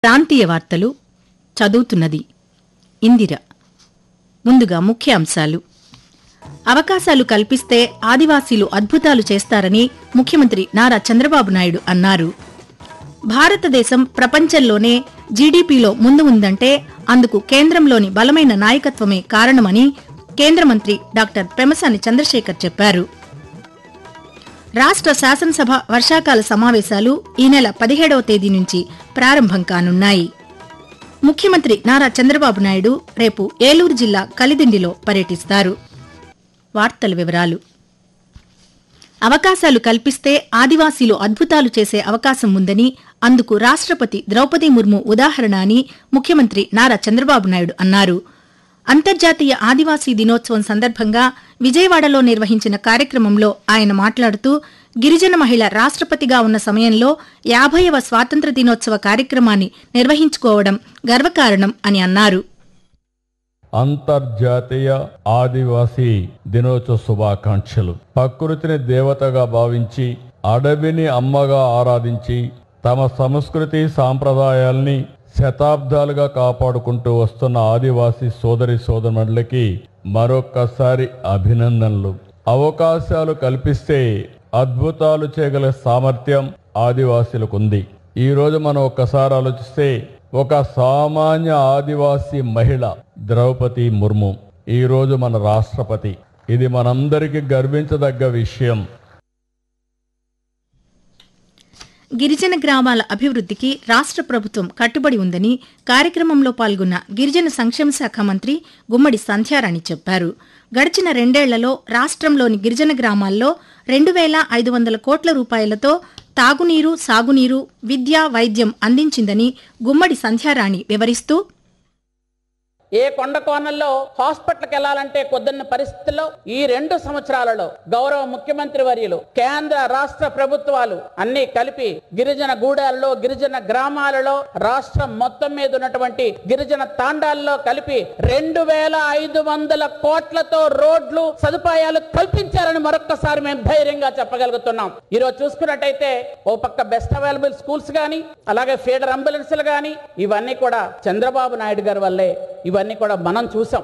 ప్రాంతీయ వార్తలు చదువుతున్నది ఇందిర ముందుగా ముఖ్యాంశాలు అవకాశాలు కల్పిస్తే ఆదివాసీలు అద్భుతాలు చేస్తారని ముఖ్యమంత్రి నారా చంద్రబాబు నాయుడు అన్నారు భారతదేశం ప్రపంచంలోనే జీడీపీలో ముందు ఉందంటే అందుకు కేంద్రంలోని బలమైన నాయకత్వమే కారణమని కేంద్ర మంత్రి డాక్టర్ పెమసాని చంద్రశేఖర్ చెప్పారు రాష్ట్ర శాసనసభ వర్షాకాల సమావేశాలు ఈ నెల పదిహేడవ తేదీ నుంచి ప్రారంభం కానున్నాయి ముఖ్యమంత్రి నారా చంద్రబాబు నాయుడు రేపు ఏలూరు జిల్లా కలిదిండిలో పర్యటిస్తారు వార్తల వివరాలు అవకాశాలు కల్పిస్తే ఆదివాసీలు అద్భుతాలు చేసే అవకాశం ఉందని అందుకు రాష్ట్రపతి ద్రౌపది ముర్ము ఉదాహరణ అని ముఖ్యమంత్రి నారా చంద్రబాబు నాయుడు అన్నారు అంతర్జాతీయ ఆదివాసీ దినోత్సవం సందర్భంగా విజయవాడలో నిర్వహించిన కార్యక్రమంలో ఆయన మాట్లాడుతూ గిరిజన మహిళ రాష్ట్రపతిగా ఉన్న సమయంలో యాభైవ స్వాతంత్ర దినోత్సవ కార్యక్రమాన్ని నిర్వహించుకోవడం గర్వకారణం అని అన్నారు అంతర్జాతీయ ఆదివాసీ దినోత్సవ శుభాకాంక్షలు ప్రకృతిని దేవతగా భావించి అడవిని అమ్మగా ఆరాధించి తమ సంస్కృతి సాంప్రదాయాల్ని శతాబ్దాలుగా కాపాడుకుంటూ వస్తున్న ఆదివాసీ సోదరి సోదరులకి మరొక్కసారి అభినందనలు అవకాశాలు కల్పిస్తే అద్భుతాలు చేయగల సామర్థ్యం ఆదివాసీలకు ఉంది ఈ రోజు మనం ఒక్కసారి ఆలోచిస్తే ఒక సామాన్య ఆదివాసీ మహిళ ద్రౌపది ముర్ము ఈ రోజు మన రాష్ట్రపతి ఇది మనందరికీ గర్వించదగ్గ విషయం గిరిజన గ్రామాల అభివృద్ధికి రాష్ట్ర ప్రభుత్వం కట్టుబడి ఉందని కార్యక్రమంలో పాల్గొన్న గిరిజన సంక్షేమ శాఖ మంత్రి గుమ్మడి సంధ్యారాణి చెప్పారు గడిచిన రెండేళ్లలో రాష్ట్రంలోని గిరిజన గ్రామాల్లో రెండు వేల ఐదు వందల కోట్ల రూపాయలతో తాగునీరు సాగునీరు విద్య వైద్యం అందించిందని గుమ్మడి సంధ్యారాణి వివరిస్తూ ఏ కొండ కోణంలో హాస్పిటల్కి వెళ్ళాలంటే కొద్దిన్న పరిస్థితుల్లో ఈ రెండు సంవత్సరాలలో గౌరవ ముఖ్యమంత్రి వర్యులు కేంద్ర రాష్ట్ర ప్రభుత్వాలు అన్ని కలిపి గిరిజన గూడాల్లో గిరిజన గ్రామాలలో రాష్ట్రం మొత్తం మీద ఉన్నటువంటి గిరిజన తాండాల్లో కలిపి రెండు వేల ఐదు వందల కోట్లతో రోడ్లు సదుపాయాలు కల్పించారని మరొక్కసారి మేము ధైర్యంగా చెప్పగలుగుతున్నాం ఈ రోజు చూసుకున్నట్టయితే ఓ పక్క బెస్ట్ అవైలబుల్ స్కూల్స్ కానీ అలాగే ఫీడర్ అంబులెన్స్లు కానీ ఇవన్నీ కూడా చంద్రబాబు నాయుడు గారి వల్లే ఇవన్నీ కూడా మనం చూసాం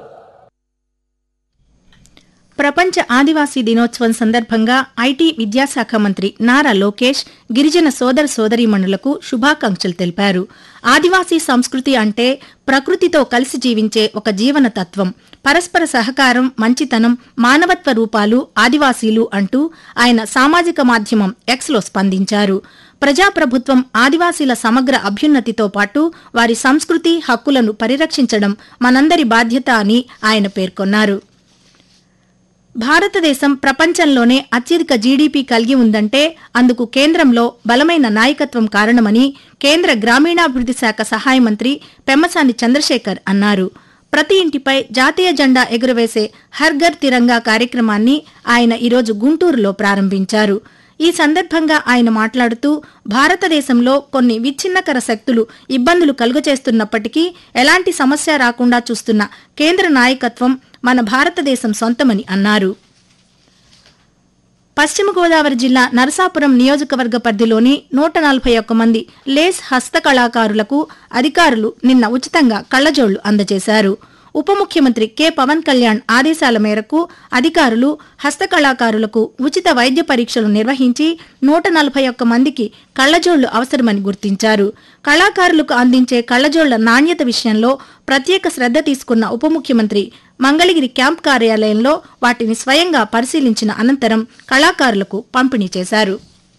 ప్రపంచ ఆదివాసీ దినోత్సవం సందర్భంగా ఐటీ విద్యాశాఖ మంత్రి నారా లోకేష్ గిరిజన సోదర సోదరీమణులకు శుభాకాంక్షలు తెలిపారు ఆదివాసీ సంస్కృతి అంటే ప్రకృతితో కలిసి జీవించే ఒక జీవన తత్వం పరస్పర సహకారం మంచితనం మానవత్వ రూపాలు ఆదివాసీలు అంటూ ఆయన సామాజిక మాధ్యమం ఎక్స్లో స్పందించారు ప్రజాప్రభుత్వం ఆదివాసీల సమగ్ర అభ్యున్నతితో పాటు వారి సంస్కృతి హక్కులను పరిరక్షించడం మనందరి బాధ్యత అని ఆయన పేర్కొన్నారు భారతదేశం ప్రపంచంలోనే అత్యధిక జీడీపీ కలిగి ఉందంటే అందుకు కేంద్రంలో బలమైన నాయకత్వం కారణమని కేంద్ర గ్రామీణాభివృద్ది శాఖ సహాయ మంత్రి పెమ్మసాని చంద్రశేఖర్ అన్నారు ప్రతి ఇంటిపై జాతీయ జెండా ఎగురవేసే హర్ఘర్ తిరంగా కార్యక్రమాన్ని ఆయన ఈరోజు గుంటూరులో ప్రారంభించారు ఈ సందర్భంగా ఆయన మాట్లాడుతూ భారతదేశంలో కొన్ని విచ్ఛిన్నకర శక్తులు ఇబ్బందులు కలుగచేస్తున్నప్పటికీ ఎలాంటి సమస్య రాకుండా చూస్తున్న కేంద్ర నాయకత్వం మన భారతదేశం సొంతమని అన్నారు పశ్చిమ గోదావరి జిల్లా నరసాపురం నియోజకవర్గ పరిధిలోని నూట నలభై ఒక్క మంది లేస్ హస్తకళాకారులకు అధికారులు నిన్న ఉచితంగా కళ్లజోళ్లు అందజేశారు ఉప ముఖ్యమంత్రి కె పవన్ కళ్యాణ్ ఆదేశాల మేరకు అధికారులు హస్తకళాకారులకు ఉచిత వైద్య పరీక్షలు నిర్వహించి నూట నలభై ఒక్క మందికి కళ్లజోళ్లు అవసరమని గుర్తించారు కళాకారులకు అందించే కళ్లజోళ్ల నాణ్యత విషయంలో ప్రత్యేక శ్రద్ధ తీసుకున్న ఉప ముఖ్యమంత్రి మంగళగిరి క్యాంప్ కార్యాలయంలో వాటిని స్వయంగా పరిశీలించిన అనంతరం కళాకారులకు పంపిణీ చేశారు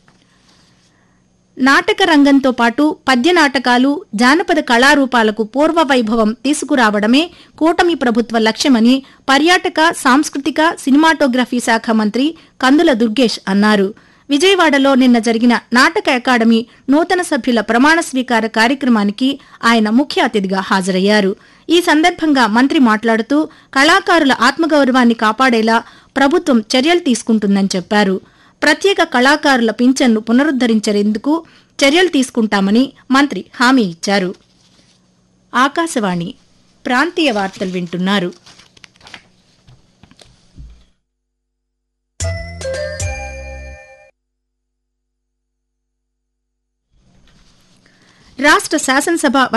నాటక రంగంతో పాటు పద్య నాటకాలు జానపద కళారూపాలకు పూర్వ వైభవం తీసుకురావడమే కూటమి ప్రభుత్వ లక్ష్యమని పర్యాటక సాంస్కృతిక సినిమాటోగ్రఫీ శాఖ మంత్రి కందుల దుర్గేష్ అన్నారు విజయవాడలో నిన్న జరిగిన నాటక అకాడమీ నూతన సభ్యుల ప్రమాణ స్వీకార కార్యక్రమానికి ఆయన ముఖ్య అతిథిగా హాజరయ్యారు ఈ సందర్భంగా మంత్రి మాట్లాడుతూ కళాకారుల ఆత్మగౌరవాన్ని కాపాడేలా ప్రభుత్వం చర్యలు తీసుకుంటుందని చెప్పారు ప్రత్యేక కళాకారుల పింఛన్ను పునరుద్దరించేందుకు చర్యలు తీసుకుంటామని మంత్రి హామీ ఇచ్చారు ఆకాశవాణి ప్రాంతీయ వార్తలు వింటున్నారు రాష్ట్ర శాసనసభ